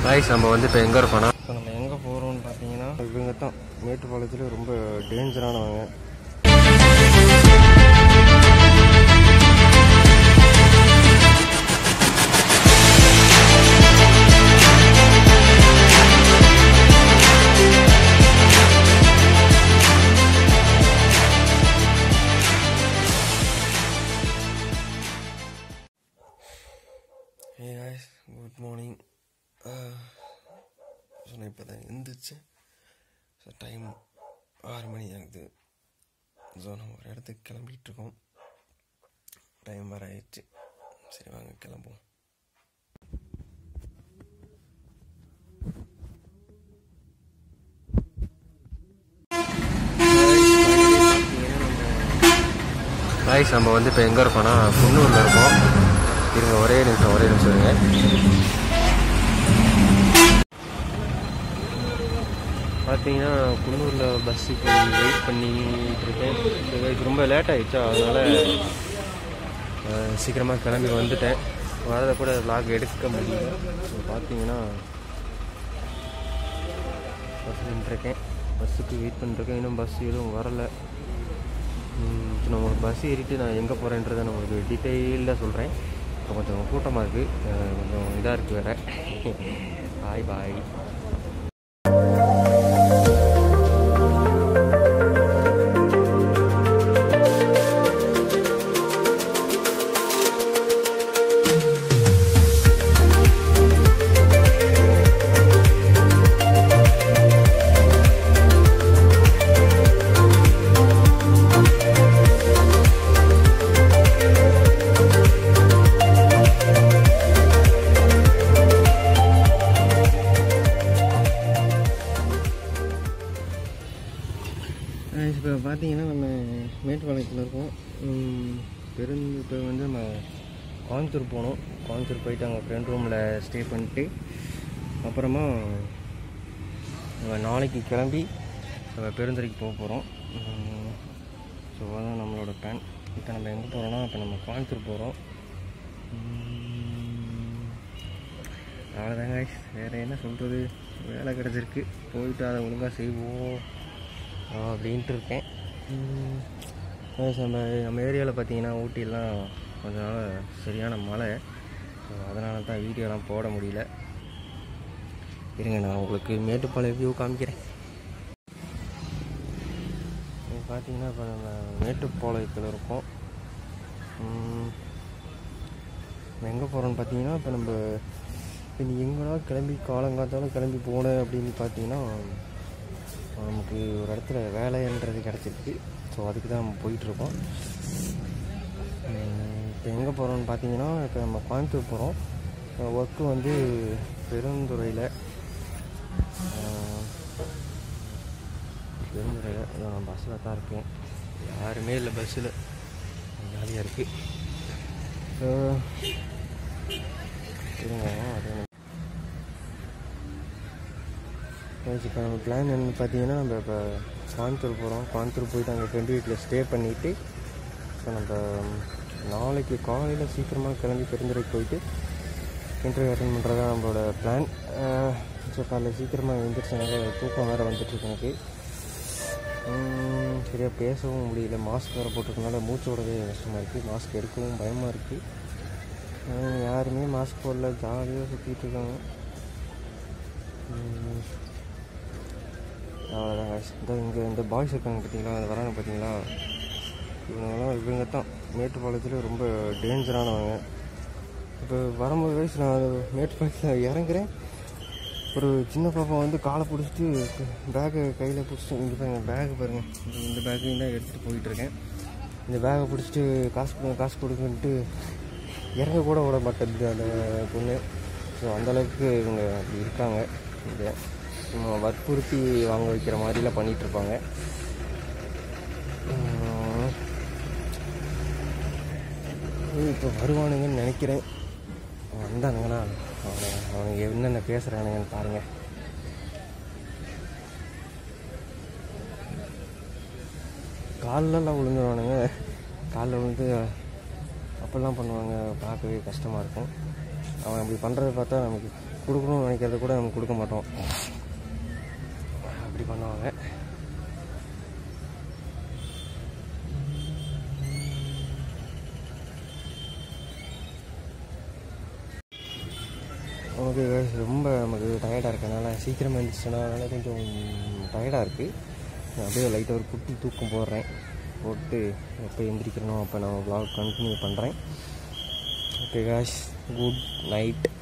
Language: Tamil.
காய்ஸ் நம்ம வந்து இப்போ எங்கே இருக்கோம்னா இப்போ நம்ம எங்கே போகிறோம்னு பார்த்தீங்கன்னா இவங்க தான் மேட்டுப்பாளையத்தில் ரொம்ப டேஞ்சரானவங்க hey guys good morning so நான் இப்போ தான் எழுந்திரிச்சேன் ஸோ டைம் ஆறு மணி ஆகுது ஸோ நம்ம ஒரு இடத்துக்கு கிளம்பிட்டு இருக்கோம் டைம் வர ஆயிடுச்சு சரி வாங்க கிளம்புவோம் காய்ஸ் நம்ம வந்து இப்போ எங்கே இருக்கோம்னா குன்னூரில் இருக்கோம் இருங்க ஒரே நிமிஷம் ஒரே நிமிஷம் இருங்க பார்த்தீங்கன்னா குன்னூரில் பஸ்ஸுக்கு வெயிட் பண்ணிட்டு இருக்கேன் இந்த guys ரொம்ப லேட் ஆயிடுச்சா அதனால் சீக்கிரமாக கிளம்பி வந்துட்டேன் வரதை கூட vlog எடுக்க முடியல ஸோ பார்த்தீங்கன்னா பஸ் நின்றுருக்கேன் பஸ்ஸுக்கு வெயிட் பண்ணிருக்கேன் இன்னும் பஸ் எதுவும் வரலை இப்போ நான் உங்களுக்கு பஸ் ஏறிட்டு நான் எங்கே போகிறேன்றதை நான் உங்களுக்கு டீட்டெயிலாக சொல்கிறேன் இப்போ கொஞ்சம் கூட்டமாக இருக்குது கொஞ்சம் இதாக இருக்குது வேறு பாய் பாய் இப்போ பார்த்தீங்கன்னா நம்ம மேட்டுப்பாளையத்தில் இருக்கோம் உம், பெருந்து இப்போ வந்து நம்ம கோயம்புத்தூர் போனோம் கோயம்புத்தூர் போயிட்டு அங்கே ஃப்ரெண்ட் ரூமில் ஸ்டே பண்ணிட்டு அப்புறமா நம்ம நாளைக்கு கிளம்பி நம்ம பெருந்துறைக்கு போக போகிறோம் ஸோ அதான் நம்மளோட பிளான் இப்போ நம்ம எங்கே போகிறோம்னா இப்போ நம்ம கோயம்புத்தூர் போகிறோம் அவ்வளோதாங்க வேறு என்ன சொல்கிறது வேலை கிடச்சிருக்கு போயிட்டு அதை ஒழுங்காக செய்வோம் அப்படின்ட்டு இருக்கேன் உம், guys, நம்ம நம்ம ஏரியாவில் பார்த்தீங்கன்னா ஊட்டிலாம் கொஞ்ச நாள் சரியான மழை ஸோ அதனால தான் வீடியோலாம் போட முடியல இருங்க நான் உங்களுக்கு மேட்டுப்பாளைய வியூ காமிக்கிறேன் இது பார்த்தீங்கன்னா இப்போ நம்ம மேட்டுப்பாளையத்தில் இருக்கோம் உம், நம்ம எங்கே போகிறோம்னு பார்த்தீங்கன்னா இப்போ நம்ம இப்போ நீ எங்கடா கிளம்பி காலங்காத்தாலும் கிளம்பி போனேன் அப்படின்னு பார்த்தீங்கன்னா நமக்கு ஒரு இடத்துல வேலைன்றது கிடச்சிருக்கு ஸோ அதுக்கு தான் நம்ம போயிட்டுருக்கோம் இப்போ எங்கே போகிறோம்னு பார்த்தீங்கன்னா இப்போ நம்ம கோயம்புத்தூர் போகிறோம் ஒர்க்கு வந்து பெருந்துறையில் பெருந்துறையில் இதோ நான் பஸ்ஸில் தான் இருக்கேன் யாருமே இல்லை பஸ்ஸில் ஜாலியாக இருக்குது இருங்க அது எனக்கு இப்போ நம்ம பிளான் என்னன்னு பார்த்தீங்கன்னா நம்ம இப்போ கோயம்புத்தூர் போகிறோம் கோயம்புத்தூர் போயிட்டு அங்கே ஃப்ரெண்டு வீட்டில் ஸ்டே பண்ணிவிட்டு ஸோ நம்ம நாளைக்கு காலையில் சீக்கிரமாக கிளம்பி பெருந்துறைக்கு போயிட்டு இன்டர்வியூ அட்டன் பண்ணுறதா நம்மளோட பிளான் ஸோ காலைல சீக்கிரமாக எழுந்திரிச்சனால தூக்கம் வேறு வந்துட்டுருக்கு எனக்கு உம், சரியாக பேசவும் முடியல மாஸ்க் வேறு போட்டிருக்கனால மூச்சு விடவே கஷ்டமாக இருக்குது மாஸ்க் எடுக்கவும் பயமாக இருக்குது யாருமே மாஸ்க் போடல ஜாலியாக சுற்றிட்டு இருக்காங்க உம், அவ்வளோதான் guys. இந்த இங்கே இந்த பாய்ஸ் இருக்காங்க பார்த்தீங்களா அது வராங்க பார்த்தீங்களா இவங்கெல்லாம் இவங்க தான் மேட்டுப்பாளையத்தில் ரொம்ப டேஞ்சரானவங்க இப்போ வரும்போது வயசு நான் அது மேட்டுப்பாளையத்தில் இறங்குறேன் ஒரு சின்ன பாப்பா வந்து காலை பிடிச்சிட்டு பேக்கை கையில் பிடிச்சிட்டு இங்கே பாருங்க பேக் பாருங்கள் இந்த இந்த பேக்கையும் தான் எடுத்துகிட்டு போயிட்டுருக்கேன் இந்த பேக்கை பிடிச்சிட்டு காசு கொடுங்க காசு கொடுங்கன்ட்டு இறங்க கூட விட மாட்டேங்குது அந்த பொண்ணு ஸோ அந்தளவுக்கு இவங்க அப்படி இருக்காங்க இங்கே சும்மா வற்புறுத்தி வாங்க வைக்கிற மாதிரிலாம் பண்ணிகிட்ருப்பாங்க இப்போ வருவானுங்கன்னு நினைக்கிறேன் வந்தானுங்கன்னா அவனை அவனுங்க என்னென்ன பேசுகிறானுங்கன்னு பாருங்கள் கால்லலாம் விழுந்துருவானுங்க காலில் விழுந்து அப்போல்லாம் பண்ணுவாங்க பார்க்கவே கஷ்டமாக இருக்கும் அவன் அப்படி பண்ணுறத பார்த்தா நமக்கு கொடுக்கணும்னு நினைக்கிறத கூட நம்ம கொடுக்க மாட்டோம் அப்படி பண்ணுவாங்க ஓகே guys ரொம்ப நமக்கு டயர்டாக இருக்கனால சீக்கிரமாக எழுந்திரிச்சோன்னா அதனால் கொஞ்சம் டயர்டாக இருக்குது நான் அப்படியே லைட்டாக ஒரு குட்டி தூக்கம் போடுறேன் போட்டு எப்போ எந்திரிக்கிறனோ அப்போ நான் vlog கண்டினியூ பண்ணுறேன் ஓகே guys குட் நைட்